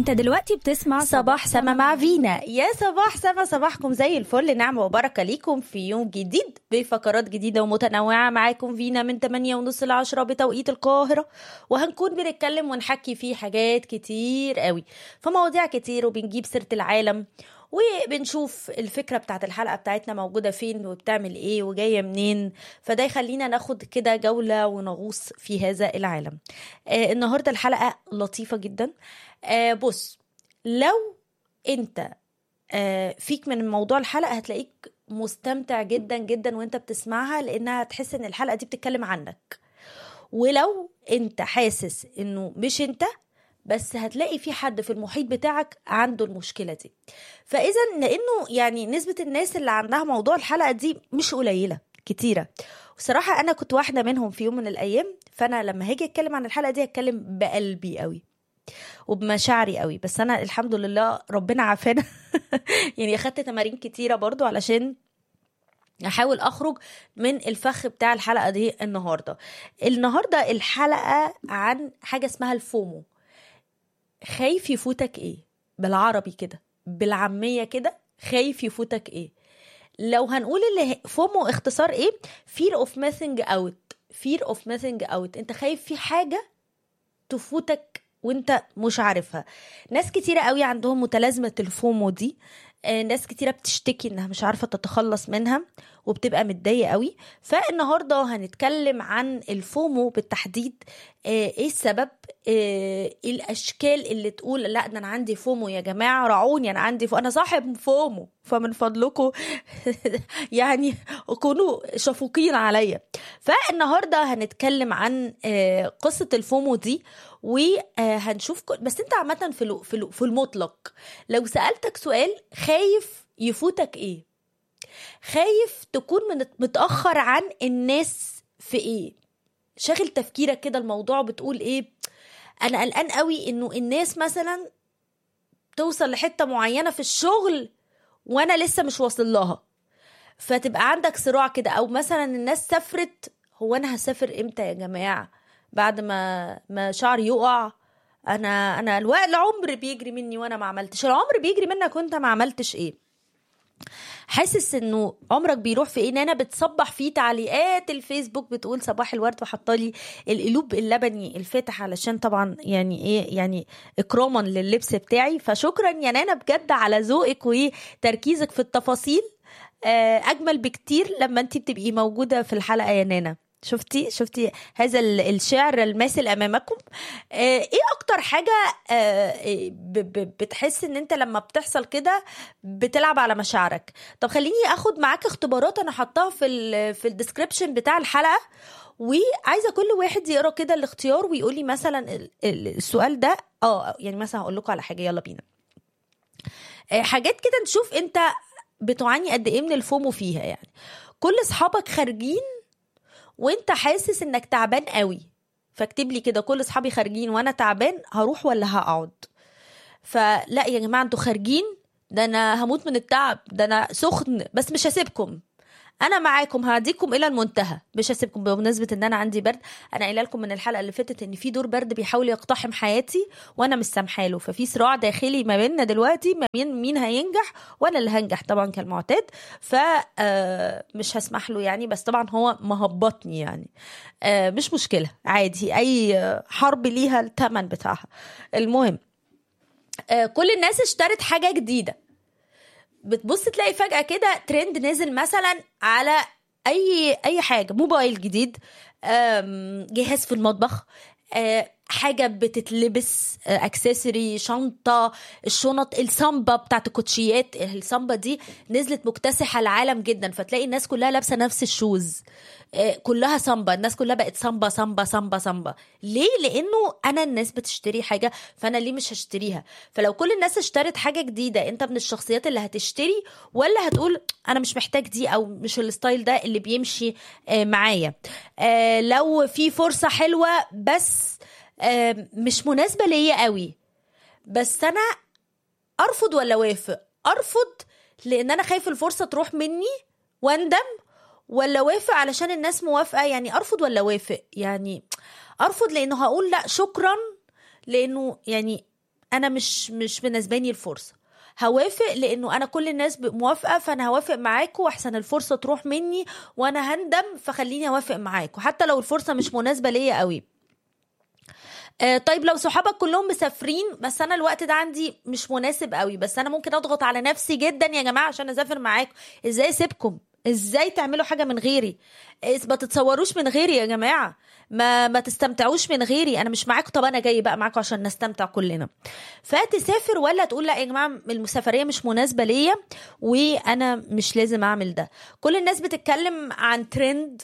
انت دلوقتي بتسمع صباح سما مع فينا يا صباح سما صباحكم زي الفل نعمة وبركة ليكم في يوم جديد بفقرات جديدة ومتنوعة معاكم فينا من 8 ونص ل 10 بتوقيت القاهرة وهنكون بنتكلم ونحكي فيه حاجات كتير قوي في مواضيع كتير وبنجيب سيرة العالم وبنشوف الفكرة بتاعت الحلقة بتاعتنا موجودة فين وبتعمل ايه وجاية منين فده يخلينا ناخد كده جولة ونغوص في هذا العالم آه النهاردة الحلقة لطيفة جدا آه بص لو انت آه فيك من موضوع الحلقة هتلاقيك مستمتع جدا جدا وانت بتسمعها لانها هتحس ان الحلقة دي بتتكلم عنك ولو انت حاسس انه مش انت بس هتلاقي في حد في المحيط بتاعك عنده المشكلة دي فإذا لأنه يعني نسبة الناس اللي عندها موضوع الحلقة دي مش قليلة كتيرة وصراحة أنا كنت واحدة منهم في يوم من الأيام فأنا لما هاجي أتكلم عن الحلقة دي أتكلم بقلبي قوي وبمشاعري قوي بس أنا الحمد لله ربنا عافانا يعني أخدت تمارين كتيرة برضو علشان احاول اخرج من الفخ بتاع الحلقه دي النهارده النهارده الحلقه عن حاجه اسمها الفومو خايف يفوتك ايه بالعربي كده بالعاميه كده خايف يفوتك ايه لو هنقول اللي فومو اختصار ايه fear of missing out fear of missing out انت خايف في حاجه تفوتك وانت مش عارفها ناس كتيرة قوي عندهم متلازمة الفومو دي آه، ناس كتيرة بتشتكي انها مش عارفة تتخلص منها وبتبقى متضايقة قوي فالنهاردة هنتكلم عن الفومو بالتحديد آه، ايه السبب آه، ايه الاشكال اللي تقول لا ده انا عندي فومو يا جماعة رعوني انا عندي فومو. انا صاحب فومو فمن فضلكم يعني كونوا شفوقين عليا فالنهارده هنتكلم عن آه، قصة الفومو دي وهنشوف كل- بس انت عامة في الو- في الو- في المطلق لو سألتك سؤال خايف يفوتك ايه خايف تكون من متأخر عن الناس في ايه شاغل تفكيرك كده الموضوع بتقول ايه انا قلقان قوي انه الناس مثلا توصل لحتة معينة في الشغل وانا لسه مش واصل لها فتبقى عندك صراع كده او مثلا الناس سافرت هو انا هسافر امتى يا جماعه بعد ما ما شعري يقع انا انا الوقت العمر بيجري مني وانا ما عملتش العمر بيجري منك وانت ما عملتش ايه حاسس انه عمرك بيروح في ايه ان انا بتصبح فيه تعليقات الفيسبوك بتقول صباح الورد وحاطالي القلوب اللبني الفاتح علشان طبعا يعني ايه يعني اكراما لللبس بتاعي فشكرا يا نانا بجد على ذوقك وتركيزك في التفاصيل آه، اجمل بكتير لما انت بتبقي موجوده في الحلقه يا نانا شفتي شفتي هذا ال- الشعر الماثل امامكم آه، ايه اكتر حاجه آه، ب- ب- بتحس ان انت لما بتحصل كده بتلعب على مشاعرك طب خليني اخد معاك اختبارات انا حطاها في ال في الديسكريبشن بتاع الحلقه وعايزه كل واحد يقرا كده الاختيار ويقول لي مثلا ال- ال- السؤال ده اه يعني مثلا هقول لكم على حاجه يلا بينا آه، حاجات كده نشوف انت بتعاني قد ايه من الفومو فيها يعني كل اصحابك خارجين وانت حاسس انك تعبان قوي فاكتب لي كده كل اصحابي خارجين وانا تعبان هروح ولا هقعد فلا يا جماعه انتوا خارجين ده انا هموت من التعب ده انا سخن بس مش هسيبكم انا معاكم هديكم الى المنتهى مش هسيبكم بمناسبه ان انا عندي برد انا قايله لكم من الحلقه اللي فاتت ان في دور برد بيحاول يقتحم حياتي وانا مش سامحاله ففي صراع داخلي ما بيننا دلوقتي ما بين مين هينجح وانا اللي هنجح طبعا كالمعتاد ف آه، مش هسمح له يعني بس طبعا هو مهبطني يعني آه، مش مشكله عادي اي آه، حرب ليها الثمن بتاعها المهم آه، كل الناس اشترت حاجه جديده بتبص تلاقي فجأة كده ترند نزل مثلا على أي أي حاجة موبايل جديد آم، جهاز في المطبخ آه، حاجة بتتلبس اكسسوري شنطة الشنط السامبا بتاعت الكوتشيات السامبا دي نزلت مكتسحة العالم جدا فتلاقي الناس كلها لابسة نفس الشوز آه، كلها سامبا الناس كلها بقت سامبا سامبا سامبا سامبا ليه لانه انا الناس بتشتري حاجه فانا ليه مش هشتريها فلو كل الناس اشترت حاجه جديده انت من الشخصيات اللي هتشتري ولا هتقول انا مش محتاج دي او مش الستايل ده اللي بيمشي آه، معايا آه، لو في فرصه حلوه بس آه، مش مناسبه ليا قوي بس انا ارفض ولا اوافق ارفض لان انا خايف الفرصه تروح مني واندم ولا وافق علشان الناس موافقه يعني ارفض ولا وافق يعني ارفض لانه هقول لا شكرا لانه يعني انا مش مش بالنسبه الفرصه هوافق لانه انا كل الناس موافقه فانا هوافق معاكم واحسن الفرصه تروح مني وانا هندم فخليني اوافق معاكم حتى لو الفرصه مش مناسبه ليا قوي آه طيب لو صحابك كلهم مسافرين بس انا الوقت ده عندي مش مناسب قوي بس انا ممكن اضغط على نفسي جدا يا جماعه عشان اسافر معاكم ازاي اسيبكم ازاي تعملوا حاجه من غيري ما تتصوروش من غيري يا جماعه ما ما تستمتعوش من غيري انا مش معاكم طب انا جاي بقى معاكم عشان نستمتع كلنا فتسافر ولا تقول لا يا جماعه المسافريه مش مناسبه ليا وانا مش لازم اعمل ده كل الناس بتتكلم عن ترند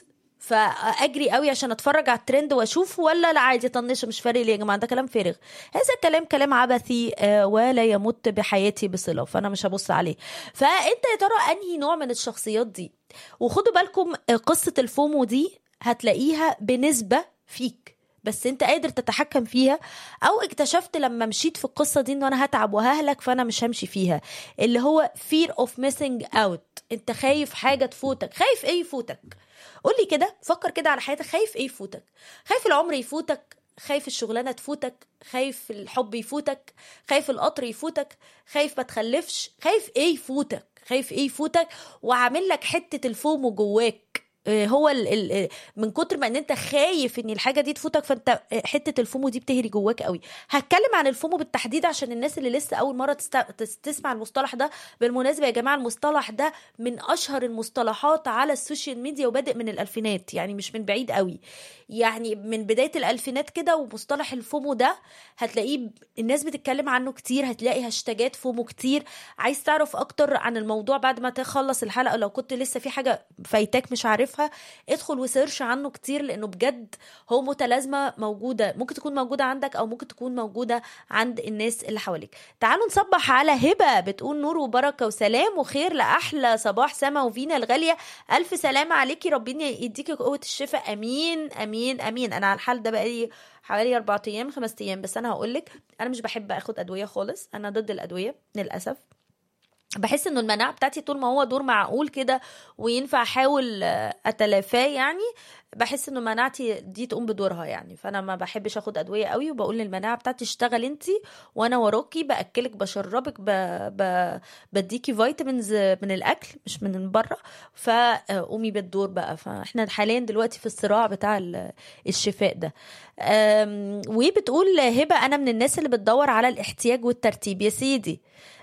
فاجري قوي عشان اتفرج على الترند واشوفه ولا لا عادي طنشه مش فارق لي يا جماعه ده كلام فارغ هذا الكلام كلام عبثي ولا يمت بحياتي بصله فانا مش هبص عليه فانت يا ترى انهي نوع من الشخصيات دي وخدوا بالكم قصه الفومو دي هتلاقيها بنسبه فيك بس انت قادر تتحكم فيها او اكتشفت لما مشيت في القصه دي ان انا هتعب وههلك فانا مش همشي فيها اللي هو fear of missing out انت خايف حاجه تفوتك خايف ايه يفوتك قول لي كده فكر كده على حياتك خايف ايه يفوتك خايف العمر يفوتك خايف الشغلانه تفوتك خايف الحب يفوتك خايف القطر يفوتك خايف ما تخلفش خايف ايه يفوتك خايف ايه يفوتك وعامل لك حته الفومو جواك هو ال ال من كتر ما ان انت خايف ان الحاجه دي تفوتك فانت حته الفومو دي بتهري جواك قوي هتكلم عن الفومو بالتحديد عشان الناس اللي لسه اول مره تست... تسمع المصطلح ده بالمناسبه يا جماعه المصطلح ده من اشهر المصطلحات على السوشيال ميديا وبادئ من الالفينات يعني مش من بعيد قوي يعني من بدايه الالفينات كده ومصطلح الفومو ده هتلاقيه الناس بتتكلم عنه كتير هتلاقي هاشتاجات فومو كتير عايز تعرف اكتر عن الموضوع بعد ما تخلص الحلقه لو كنت لسه في حاجه فايتاك مش عارفها ادخل وسيرش عنه كتير لانه بجد هو متلازمه موجوده ممكن تكون موجوده عندك او ممكن تكون موجوده عند الناس اللي حواليك تعالوا نصبح على هبه بتقول نور وبركه وسلام وخير لاحلى صباح سما وفينا الغاليه الف سلامه عليكي ربنا يديكي قوه الشفاء امين امين امين انا على الحال ده بقالي حوالي أربعة أيام خمس أيام بس أنا هقولك أنا مش بحب أخد أدوية خالص أنا ضد الأدوية للأسف بحس انه المناعه بتاعتي طول ما هو دور معقول كده وينفع احاول اتلافاه يعني بحس انه مناعتي دي تقوم بدورها يعني فانا ما بحبش اخد ادويه قوي وبقول للمناعه بتاعتي اشتغل انت وانا وراكي باكلك بشربك ب... ب... بديكي فيتامينز من الاكل مش من بره فقومي بالدور بقى فاحنا حاليا دلوقتي في الصراع بتاع الشفاء ده أم... وبتقول هبه انا من الناس اللي بتدور على الاحتياج والترتيب يا سيدي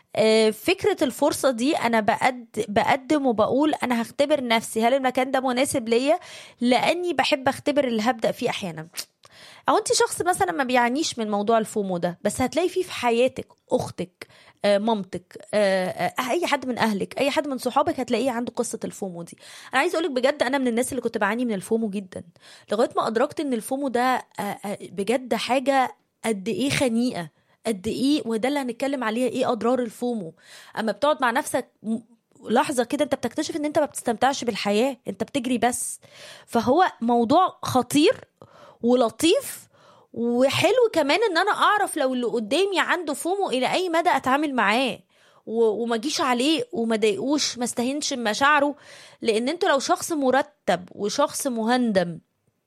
فكرة الفرصة دي أنا بقد بقدم وبقول أنا هختبر نفسي هل المكان ده مناسب ليا لأني بحب أختبر اللي هبدأ فيه أحيانا أو أنت شخص مثلا ما بيعانيش من موضوع الفومو ده بس هتلاقي فيه في حياتك أختك مامتك اي حد من اهلك اي حد من صحابك هتلاقيه عنده قصه الفومو دي انا عايز اقولك بجد انا من الناس اللي كنت بعاني من الفومو جدا لغايه ما ادركت ان الفومو ده بجد حاجه قد ايه خنيقه قد ايه وده اللي هنتكلم عليها ايه اضرار الفومو اما بتقعد مع نفسك لحظه كده انت بتكتشف ان انت ما بتستمتعش بالحياه انت بتجري بس فهو موضوع خطير ولطيف وحلو كمان ان انا اعرف لو اللي قدامي عنده فومو الى اي مدى اتعامل معاه وما اجيش عليه وما ضايقوش ما استهينش بمشاعره لان انت لو شخص مرتب وشخص مهندم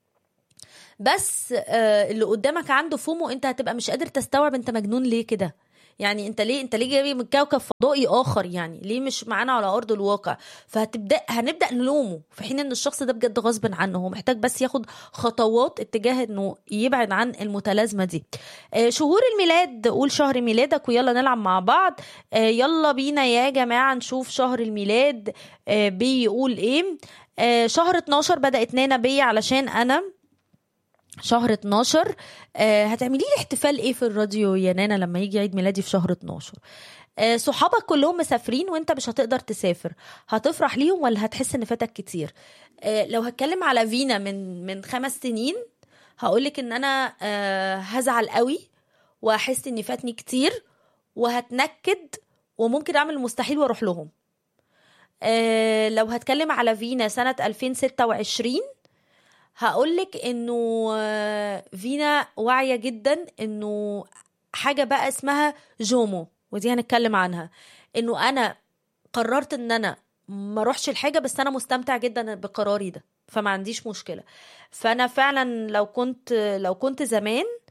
بس اللي قدامك عنده فومو انت هتبقى مش قادر تستوعب انت مجنون ليه كده يعني انت ليه انت ليه جاي من كوكب فضائي اخر يعني ليه مش معانا على ارض الواقع فهتبدا هنبدا نلومه في حين ان الشخص ده بجد غصب عنه هو محتاج بس ياخد خطوات اتجاه انه يبعد عن المتلازمه دي شهور الميلاد قول شهر ميلادك ويلا نلعب مع بعض يلا بينا يا جماعه نشوف شهر الميلاد بيقول ايه شهر 12 بدات نانا بيا علشان انا شهر 12 آه هتعملي لي احتفال ايه في الراديو يا نانا لما يجي عيد ميلادي في شهر 12 آه صحابك كلهم مسافرين وانت مش هتقدر تسافر هتفرح ليهم ولا هتحس ان فاتك كتير آه لو هتكلم على فينا من من خمس سنين هقولك ان انا آه هزعل قوي واحس اني فاتني كتير وهتنكد وممكن اعمل المستحيل واروح لهم آه لو هتكلم على فينا سنة 2026 هقولك انه فينا واعيه جدا انه حاجه بقى اسمها جومو ودي هنتكلم عنها انه انا قررت ان انا ما اروحش الحاجه بس انا مستمتع جدا بقراري ده فما عنديش مشكله فانا فعلا لو كنت لو كنت زمان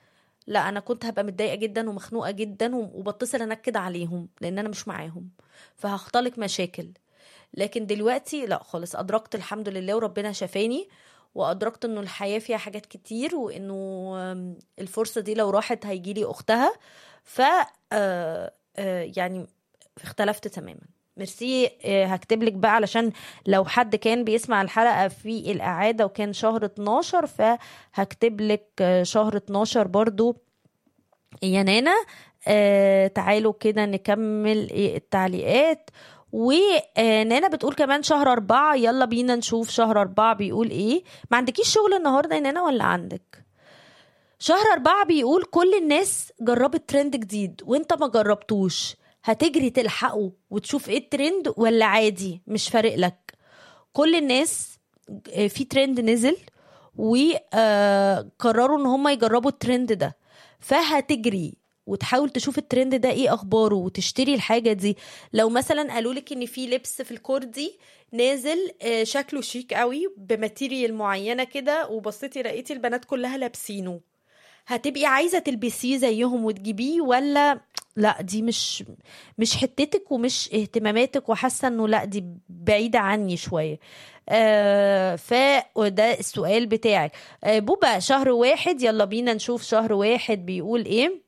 لا انا كنت هبقى متضايقه جدا ومخنوقه جدا و- وبتصل انكد عليهم لان انا مش معاهم فهختلق مشاكل لكن دلوقتي لا خالص ادركت الحمد لله وربنا شفاني وادركت انه الحياه فيها حاجات كتير وانه آم، الفرصه دي لو راحت هيجيلي اختها ف آه، آه، يعني اختلفت تماما ميرسي آه، هكتب لك بقى علشان لو حد كان بيسمع الحلقه في الاعاده وكان شهر 12 فهكتب لك آه، شهر 12 برضو يا نانا آه تعالوا كده نكمل إيه التعليقات ونانا بتقول كمان شهر أربعة يلا بينا نشوف شهر أربعة بيقول إيه ما عندكيش شغل النهاردة يا نانا ولا عندك شهر أربعة بيقول كل الناس جربت ترند جديد وانت ما جربتوش هتجري تلحقه وتشوف ايه الترند ولا عادي مش فارق لك كل الناس آه، في ترند نزل وقرروا ان هم يجربوا الترند ده فهتجري وتحاول تشوف الترند ده ايه اخباره وتشتري الحاجه دي لو مثلا قالوا لك ان في لبس في الكوردي نازل آه، شكله شيك قوي بماتيريال معينه كده وبصيتي لقيتي البنات كلها لابسينه هتبقي عايزه تلبسيه زيهم وتجيبيه ولا لا دي مش مش حتتك ومش اهتماماتك وحاسه انه لا دي بعيده عني شويه آه فده السؤال بتاعك آه بوبا شهر واحد يلا بينا نشوف شهر واحد بيقول ايه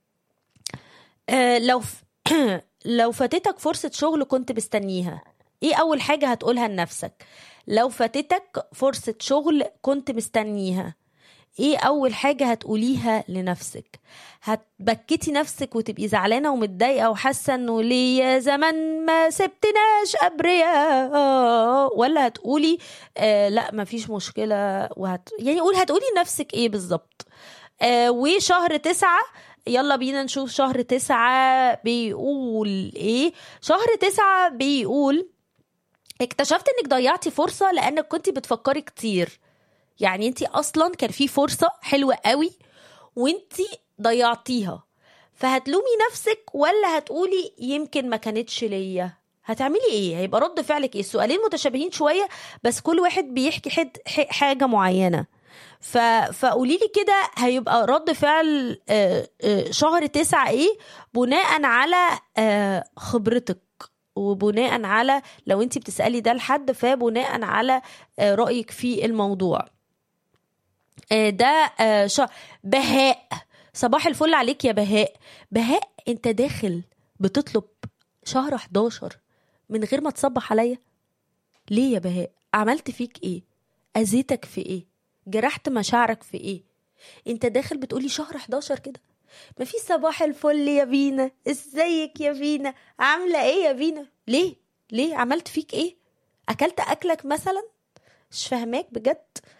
آه لو ف... لو فاتتك فرصة شغل كنت مستنيها ايه اول حاجة هتقولها لنفسك لو فاتتك فرصة شغل كنت مستنيها ايه اول حاجة هتقوليها لنفسك هتبكتي نفسك وتبقي زعلانة ومتضايقة وحاسة انه ليه يا زمن ما سبتناش ابرياء آه، ولا هتقولي آه لا مفيش مشكلة وهت... يعني قول هتقولي لنفسك ايه بالظبط آه وشهر تسعة يلا بينا نشوف شهر تسعة بيقول ايه شهر تسعة بيقول اكتشفت انك ضيعتي فرصة لانك كنت بتفكري كتير يعني انت اصلا كان في فرصة حلوة قوي وانت ضيعتيها فهتلومي نفسك ولا هتقولي يمكن ما كانتش ليا هتعملي ايه هيبقى رد فعلك ايه السؤالين متشابهين شوية بس كل واحد بيحكي حد ح- حاجة معينة ف... فقولي لي كده هيبقى رد فعل آه، آه، شهر تسعة ايه بناء على آه، خبرتك وبناء على لو انت بتسألي ده لحد فبناء على آه، رأيك في الموضوع آه، ده آه، ش... بهاء صباح الفل عليك يا بهاء بهاء انت داخل بتطلب شهر 11 من غير ما تصبح عليا ليه يا بهاء عملت فيك ايه اذيتك في ايه جرحت مشاعرك في ايه انت داخل بتقولي شهر 11 كده ما في صباح الفل يا بينا ازيك يا بينا عامله ايه يا بينا ليه ليه عملت فيك ايه اكلت اكلك مثلا مش فاهماك بجد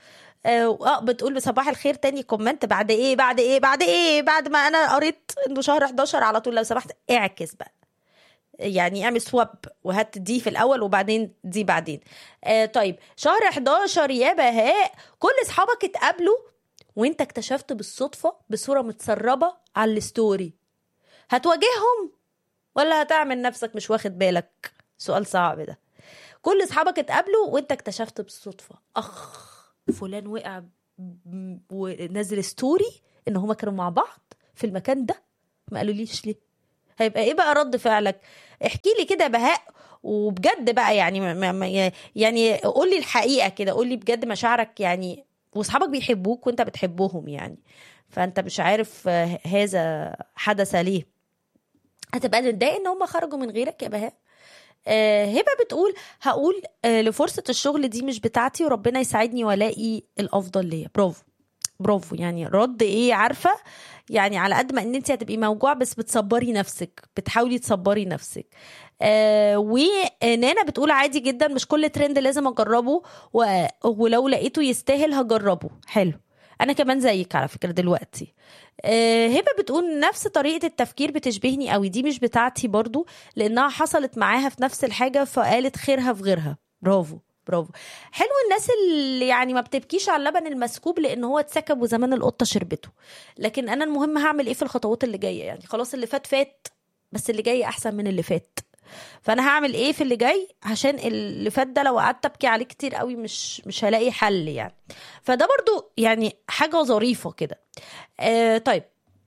اه آه، بتقول صباح الخير تاني كومنت بعد ايه بعد ايه بعد ايه بعد ما انا قريت انه شهر 11 على طول لو سمحت اعكس بقى يعني اعمل سواب وهات دي في الاول وبعدين دي بعدين آه طيب شهر 11 يا بهاء كل اصحابك اتقابلوا وانت اكتشفت بالصدفه بصوره متسربه على الستوري هتواجههم ولا هتعمل نفسك مش واخد بالك سؤال صعب ده كل اصحابك اتقابلوا وانت اكتشفت بالصدفه اخ فلان وقع ب- ونزل ستوري ان هما كانوا مع بعض في المكان ده ما قالوليش ليه هيبقى ايه بقى رد فعلك احكي لي كده يا بهاء وبجد بقى يعني ما- ما ما- يعني قول لي الحقيقه كده قول لي بجد مشاعرك يعني واصحابك بيحبوك وانت بتحبهم يعني فانت مش عارف آه، هذا حدث ليه هتبقى متضايق ان هم خرجوا من غيرك يا بهاء آه، هبه بتقول هقول آه، لفرصه الشغل دي مش بتاعتي وربنا يساعدني والاقي الافضل ليا برافو برافو يعني رد ايه عارفه يعني على قد ما ان انت هتبقي موجوع بس بتصبري نفسك بتحاولي تصبري نفسك آه ونانا بتقول عادي جدا مش كل ترند لازم اجربه و... ولو لقيته يستاهل هجربه حلو انا كمان زيك على فكره دلوقتي آه هبه بتقول نفس طريقه التفكير بتشبهني قوي دي مش بتاعتي برضو لانها حصلت معاها في نفس الحاجه فقالت خيرها في غيرها برافو برافو حلو الناس اللي يعني ما بتبكيش على اللبن المسكوب لان هو اتسكب وزمان القطه شربته لكن انا المهم هعمل ايه في الخطوات اللي جايه يعني خلاص اللي فات فات بس اللي جاي احسن من اللي فات فانا هعمل ايه في اللي جاي عشان اللي فات ده لو قعدت ابكي عليه كتير قوي مش مش هلاقي حل يعني فده برضو يعني حاجه ظريفه كده آه طيب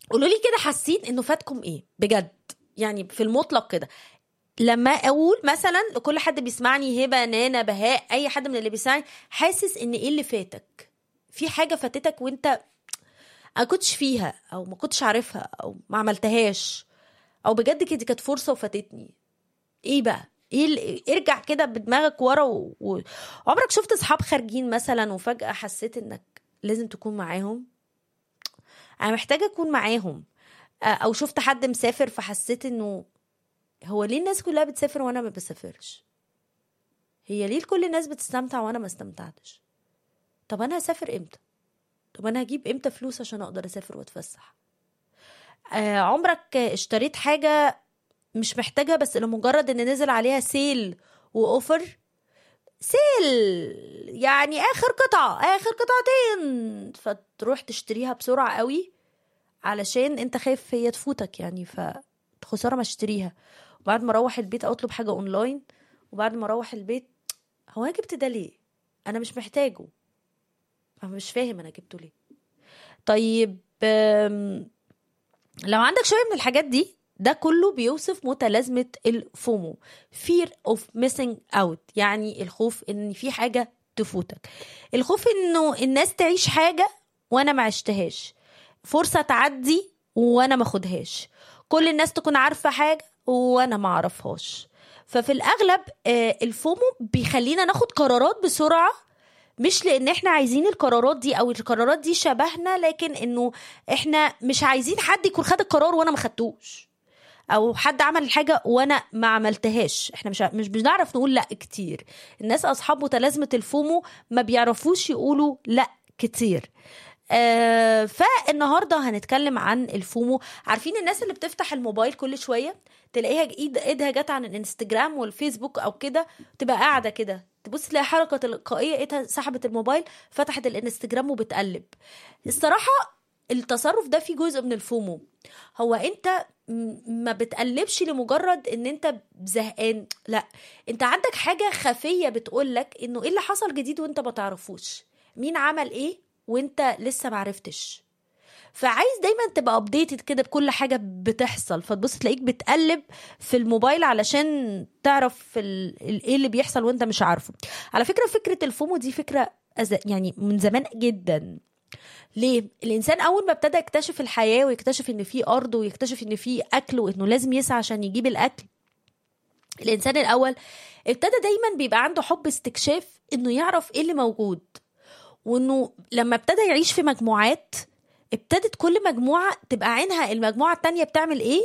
قولوا لي كده حاسين انه فاتكم ايه بجد يعني في المطلق كده لما اقول مثلا لكل حد بيسمعني هبه نانا بهاء اي حد من اللي بيسمعني حاسس ان ايه اللي فاتك في حاجه فاتتك وانت ما كنتش فيها او ما كنتش عارفها او ما عملتهاش او بجد كده كانت فرصه وفاتتني ايه بقى ايه اللي ارجع كده بدماغك ورا و... و... عمرك شفت اصحاب خارجين مثلا وفجاه حسيت انك لازم تكون معاهم انا محتاجه اكون معاهم او شفت حد مسافر فحسيت انه هو ليه الناس كلها بتسافر وانا ما بسافرش هي ليه كل الناس بتستمتع وانا ما استمتعتش طب انا هسافر امتى طب انا هجيب امتى فلوس عشان اقدر اسافر واتفسح آه عمرك اشتريت حاجه مش محتاجها بس لمجرد ان نزل عليها سيل واوفر سيل يعني اخر قطعه اخر قطعتين فتروح تشتريها بسرعه قوي علشان انت خايف هي تفوتك يعني فخساره ما اشتريها وبعد ما اروح البيت اطلب حاجه اونلاين وبعد ما اروح البيت هو انا جبت ده ليه انا مش محتاجه انا مش فاهم انا جبته ليه طيب لو عندك شويه من الحاجات دي ده كله بيوصف متلازمة الفومو fear of missing out يعني الخوف ان في حاجة تفوتك الخوف انه الناس تعيش حاجة وانا ما عشتهاش فرصة تعدي وانا ما خدهاش كل الناس تكون عارفة حاجة وانا ما اعرفهاش ففي الاغلب الفومو بيخلينا ناخد قرارات بسرعة مش لان احنا عايزين القرارات دي او القرارات دي شبهنا لكن انه احنا مش عايزين حد يكون خد القرار وانا ما خدتوش او حد عمل حاجه وانا ما عملتهاش احنا مش مش بنعرف نقول لا كتير الناس اصحاب متلازمه الفومو ما بيعرفوش يقولوا لا كتير آه فالنهارده هنتكلم عن الفومو عارفين الناس اللي بتفتح الموبايل كل شويه تلاقيها ايد ايدها جت عن الانستجرام والفيسبوك او كده تبقى قاعده كده تبص تلاقي حركه تلقائيه ايدها سحبت الموبايل فتحت الانستجرام وبتقلب الصراحه التصرف ده فيه جزء من الفومو هو انت ما بتقلبش لمجرد ان انت زهقان لا انت عندك حاجه خفيه بتقولك انه ايه اللي حصل جديد وانت ما تعرفوش مين عمل ايه وانت لسه معرفتش فعايز دايما تبقى ابديتد كده بكل حاجه بتحصل فتبص تلاقيك بتقلب في الموبايل علشان تعرف ايه اللي بيحصل وانت مش عارفه على فكره فكره الفومو دي فكره يعني من زمان جدا ليه الانسان اول ما ابتدى يكتشف الحياه ويكتشف ان في ارض ويكتشف ان في اكل وانه لازم يسعى عشان يجيب الاكل الانسان الاول ابتدى دايما بيبقى عنده حب استكشاف انه يعرف ايه اللي موجود وانه لما ابتدى يعيش في مجموعات ابتدت كل مجموعه تبقى عينها المجموعه التانية بتعمل ايه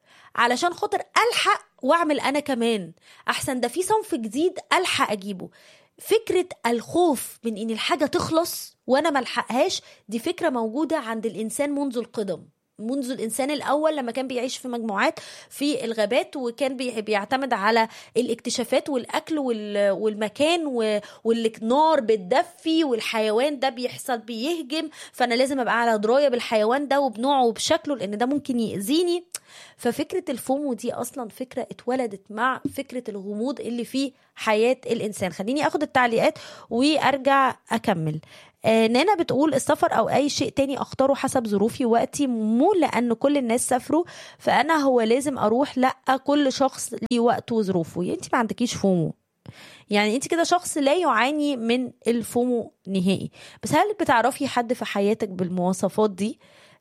علشان خاطر الحق واعمل انا كمان احسن ده في صنف جديد الحق اجيبه فكره الخوف من ان الحاجه تخلص وانا ملحقهاش دي فكره موجوده عند الانسان منذ القدم منذ الانسان الاول لما كان بيعيش في مجموعات في الغابات وكان بيعتمد على الاكتشافات والاكل والمكان والنار بتدفي والحيوان ده بيحصل بيهجم فانا لازم ابقى على درايه بالحيوان ده وبنوعه وبشكله لان ده ممكن ياذيني ففكره الفومو دي اصلا فكره اتولدت مع فكره الغموض اللي في حياه الانسان خليني اخد التعليقات وارجع اكمل آه نانا بتقول السفر او اي شيء تاني اختاره حسب ظروفي ووقتي مو لان كل الناس سافروا فانا هو لازم اروح لا كل شخص ليه وقته وظروفه انت ما عندكيش فومو يعني انت كده شخص لا يعاني من الفومو نهائي بس هل بتعرفي حد في حياتك بالمواصفات دي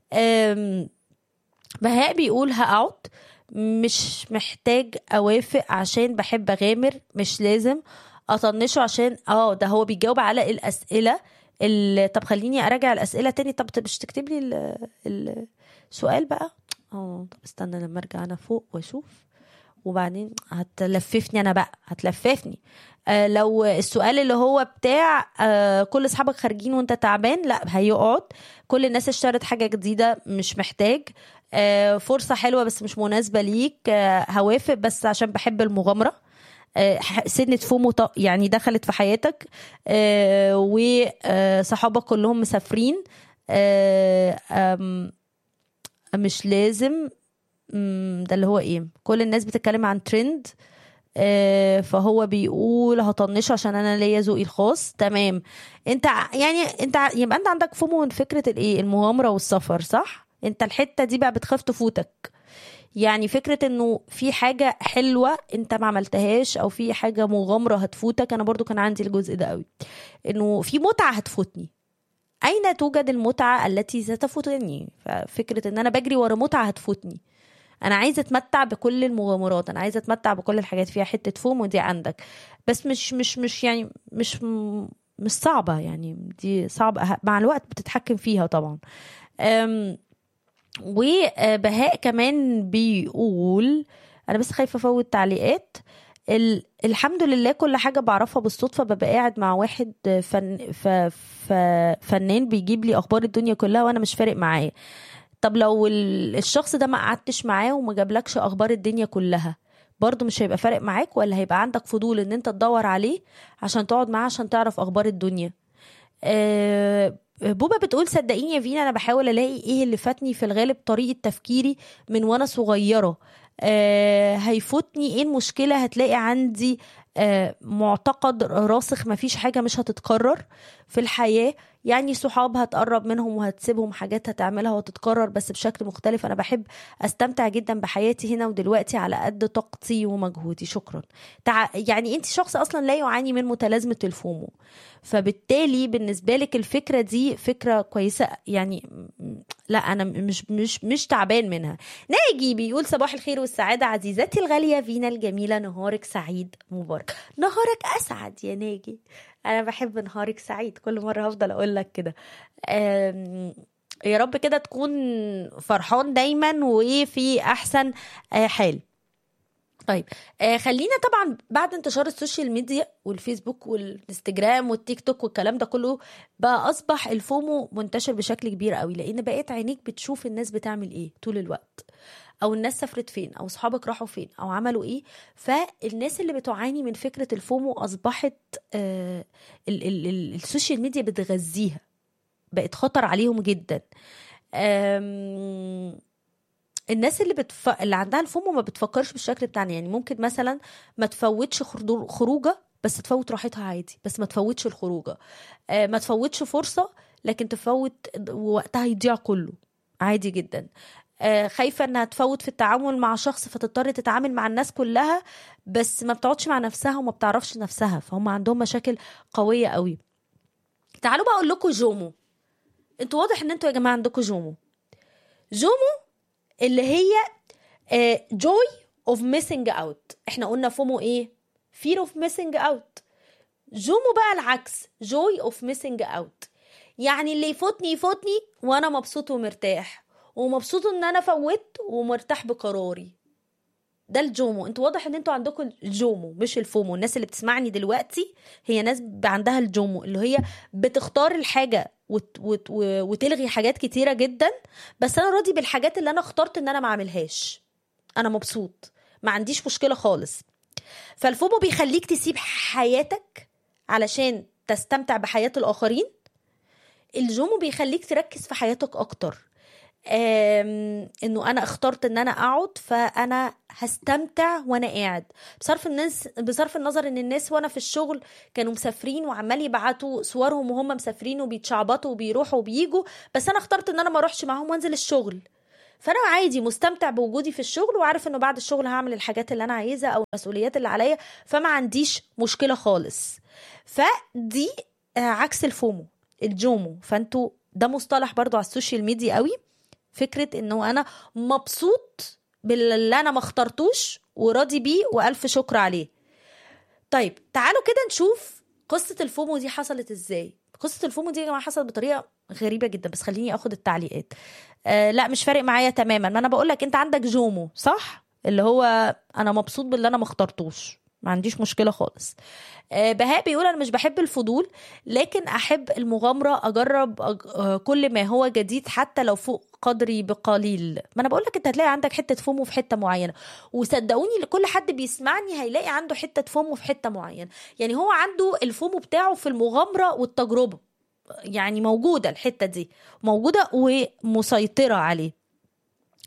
بهاء بيقول هقعد مش محتاج اوافق عشان بحب اغامر مش لازم اطنشه عشان اه ده هو بيجاوب على الاسئله طب خليني اراجع الاسئله تاني طب مش تكتب لي السؤال بقى اه طب استنى لما ارجع انا فوق واشوف وبعدين هتلففني انا بقى هتلففني آه لو السؤال اللي هو بتاع آه كل اصحابك خارجين وانت تعبان لا هيقعد كل الناس اشترت حاجه جديده مش محتاج آه فرصه حلوه بس مش مناسبه ليك آه هوافق بس عشان بحب المغامره سنة فومو يعني دخلت في حياتك وصحابك كلهم مسافرين مش لازم ده اللي هو ايه كل الناس بتتكلم عن ترند فهو بيقول هطنشه عشان انا ليا ذوقي الخاص تمام انت يعني انت يبقى انت عندك فومو من فكره الايه المغامره والسفر صح انت الحته دي بقى بتخاف تفوتك يعني فكرة انه في حاجة حلوة انت ما عملتهاش او في حاجة مغامرة هتفوتك انا برضو كان عندي الجزء ده قوي انه في متعة هتفوتني اين توجد المتعة التي ستفوتني ففكرة ان انا بجري ورا متعة هتفوتني انا عايزة اتمتع بكل المغامرات انا عايزة اتمتع بكل الحاجات فيها حتة فوم ودي عندك بس مش مش مش يعني مش مش صعبة يعني دي صعبة مع الوقت بتتحكم فيها طبعا أم وبهاء كمان بيقول انا بس خايفه افوت تعليقات ال... الحمد لله كل حاجه بعرفها بالصدفه ببقى قاعد مع واحد فن... ف... ف... فنان بيجيب لي اخبار الدنيا كلها وانا مش فارق معاه طب لو ال... الشخص ده ما قعدتش معاه وما جابلكش اخبار الدنيا كلها برضه مش هيبقى فارق معاك ولا هيبقى عندك فضول ان انت تدور عليه عشان تقعد معاه عشان تعرف اخبار الدنيا أه بوبا بتقول صدقيني يا فينا انا بحاول الاقي ايه اللي فاتني في الغالب طريقه تفكيري من وانا صغيره آه هيفوتني ايه المشكله هتلاقي عندي آه معتقد راسخ مفيش حاجه مش هتتكرر في الحياه يعني صحاب هتقرب منهم وهتسيبهم حاجات هتعملها وتتكرر بس بشكل مختلف انا بحب استمتع جدا بحياتي هنا ودلوقتي على قد طاقتي ومجهودي شكرا تع... يعني انت شخص اصلا لا يعاني من متلازمه الفومو فبالتالي بالنسبه لك الفكره دي فكره كويسه يعني لا انا مش مش مش تعبان منها ناجي بيقول صباح الخير والسعاده عزيزتي الغاليه فينا الجميله نهارك سعيد مبارك نهارك اسعد يا ناجي انا بحب نهارك سعيد كل مره هفضل اقول لك كده يا رب كده تكون فرحان دايما وفي احسن حال طيب آه خلينا طبعا بعد انتشار السوشيال ميديا والفيسبوك والانستجرام والتيك توك والكلام ده كله بقى اصبح الفومو منتشر بشكل كبير قوي لان بقيت عينيك بتشوف الناس بتعمل ايه طول الوقت او الناس سافرت فين او صحابك راحوا فين او عملوا ايه فالناس اللي بتعاني من فكره الفومو اصبحت آه ال ال ال السوشيال ميديا بتغذيها بقت خطر عليهم جدا الناس اللي بتف... اللي عندها الفومو ما بتفكرش بالشكل بتاعنا يعني ممكن مثلا ما تفوتش خروجه بس تفوت راحتها عادي بس ما تفوتش الخروجه آه ما تفوتش فرصه لكن تفوت وقتها يضيع كله عادي جدا آه خايفة انها تفوت في التعامل مع شخص فتضطر تتعامل مع الناس كلها بس ما بتقعدش مع نفسها وما بتعرفش نفسها فهم عندهم مشاكل قوية قوي تعالوا بقى اقول لكم جومو انتوا واضح ان انتوا يا جماعة عندكم جومو جومو اللي هي جوي اوف ميسنج اوت احنا قلنا فومو ايه fear اوف ميسنج اوت جومو بقى العكس جوي اوف ميسنج اوت يعني اللي يفوتني يفوتني وانا مبسوط ومرتاح ومبسوط ان انا فوت ومرتاح بقراري ده الجومو انتوا واضح ان انتوا عندكم الجومو مش الفومو الناس اللي بتسمعني دلوقتي هي ناس عندها الجومو اللي هي بتختار الحاجه وت وت وتلغي حاجات كتيره جدا بس انا راضي بالحاجات اللي انا اخترت ان انا ما اعملهاش انا مبسوط ما عنديش مشكله خالص فالفومو بيخليك تسيب حياتك علشان تستمتع بحياه الاخرين الجومو بيخليك تركز في حياتك اكتر انه انا اخترت ان انا اقعد فانا هستمتع وانا قاعد بصرف الناس بصرف النظر ان الناس وانا في الشغل كانوا مسافرين وعمال يبعتوا صورهم وهم مسافرين وبيتشعبطوا وبيروحوا وبيجوا بس انا اخترت ان انا ما اروحش معاهم وانزل الشغل فانا عادي مستمتع بوجودي في الشغل وعارف انه بعد الشغل هعمل الحاجات اللي انا عايزها او المسؤوليات اللي عليا فما عنديش مشكله خالص فدي عكس الفومو الجومو فانتوا ده مصطلح برضو على السوشيال ميديا قوي فكره انه انا مبسوط باللي انا ما اخترتوش وراضي بيه والف شكر عليه طيب تعالوا كده نشوف قصه الفومو دي حصلت ازاي قصه الفومو دي يا جماعه حصلت بطريقه غريبه جدا بس خليني اخد التعليقات آه لا مش فارق معايا تماما ما انا بقول لك انت عندك جومو صح اللي هو انا مبسوط باللي انا ما اخترتوش ما عنديش مشكلة خالص آه بهاء بيقول أنا مش بحب الفضول لكن أحب المغامرة أجرب أج... آه كل ما هو جديد حتى لو فوق قدري بقليل ما أنا بقول لك أنت هتلاقي عندك حتة فومو في حتة معينة وصدقوني كل حد بيسمعني هيلاقي عنده حتة فومو في حتة معينة يعني هو عنده الفومو بتاعه في المغامرة والتجربة يعني موجودة الحتة دي موجودة ومسيطرة عليه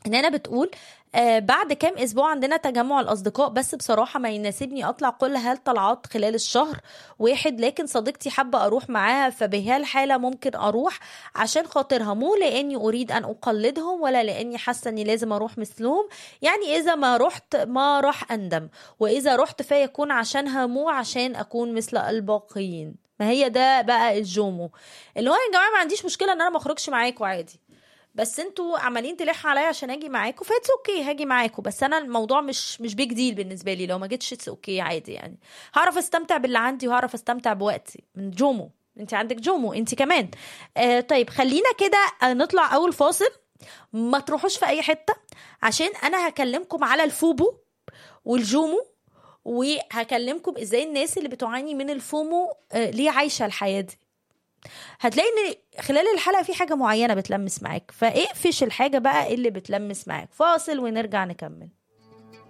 ان انا بتقول آه بعد كام اسبوع عندنا تجمع الاصدقاء بس بصراحه ما يناسبني اطلع كل هالطلعات خلال الشهر واحد لكن صديقتي حابه اروح معاها فبهالحاله ممكن اروح عشان خاطرها مو لاني اريد ان اقلدهم ولا لاني حاسه اني لازم اروح مثلهم يعني اذا ما رحت ما راح اندم واذا رحت فيكون عشانها مو عشان اكون مثل الباقيين ما هي ده بقى الجومو اللي هو يا جماعه ما عنديش مشكله ان انا ما اخرجش معاكم عادي بس انتوا عمالين تلحوا عليا عشان اجي معاكم فاتس اوكي هاجي معاكم بس انا الموضوع مش مش بيج ديل بالنسبه لي لو ما جيتش اتس اوكي عادي يعني هعرف استمتع باللي عندي وهعرف استمتع بوقتي من جومو انت عندك جومو انت كمان آه طيب خلينا كده آه، نطلع اول فاصل ما تروحوش في اي حته عشان انا هكلمكم على الفوبو والجومو وهكلمكم ازاي الناس اللي بتعاني من الفومو آه، ليه عايشه الحياه دي هتلاقي ان خلال الحلقه في حاجه معينه بتلمس معاك فاقفش الحاجه بقى اللي بتلمس معاك فاصل ونرجع نكمل